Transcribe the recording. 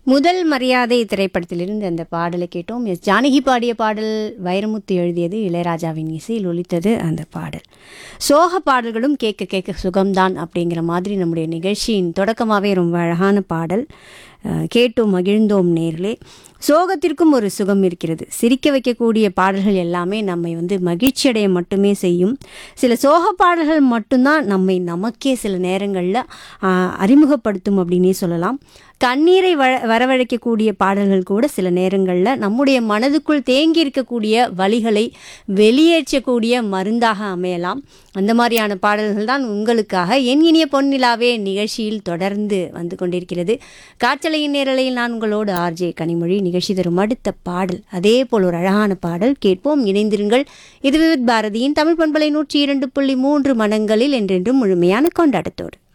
முதல் மரியாதை திரைப்படத்திலிருந்து அந்த பாடலை கேட்டோம் எஸ் ஜானகி பாடிய பாடல் வைரமுத்து எழுதியது இளையராஜாவின் இசையில் ஒலித்தது அந்த பாடல் சோக பாடல்களும் கேட்க கேட்க சுகம்தான் அப்படிங்கிற மாதிரி நம்முடைய நிகழ்ச்சியின் தொடக்கமாகவே ரொம்ப அழகான பாடல் அஹ், கேட்டோம் மகிழ்ந்தோம் நேர்களே சோகத்திற்கும் ஒரு சுகம் இருக்கிறது சிரிக்க வைக்கக்கூடிய பாடல்கள் எல்லாமே நம்மை வந்து மகிழ்ச்சி அடைய மட்டுமே செய்யும் சில சோக பாடல்கள் மட்டும்தான் நம்மை நமக்கே சில நேரங்களில் அறிமுகப்படுத்தும் அப்படின்னே சொல்லலாம் கண்ணீரை வ வரவழைக்கக்கூடிய பாடல்கள் கூட சில நேரங்களில் நம்முடைய மனதுக்குள் தேங்கி இருக்கக்கூடிய வலிகளை வெளியேற்றக்கூடிய மருந்தாக அமையலாம் அந்த மாதிரியான பாடல்கள் தான் உங்களுக்காக என் இனிய பொன்னிலாவே நிகழ்ச்சியில் தொடர்ந்து வந்து கொண்டிருக்கிறது காற்றலையின் நேரலையில் நான் உங்களோடு ஆர்ஜே கனிமொழி நிகழ்ச்சி தரும் அடுத்த பாடல் அதே போல் ஒரு அழகான பாடல் கேட்போம் இணைந்திருங்கள் இது விவித் பாரதியின் தமிழ் பண்பலை நூற்றி இரண்டு புள்ளி மூன்று மனங்களில் என்றென்றும் முழுமையான கொண்டாட்டத்தோடு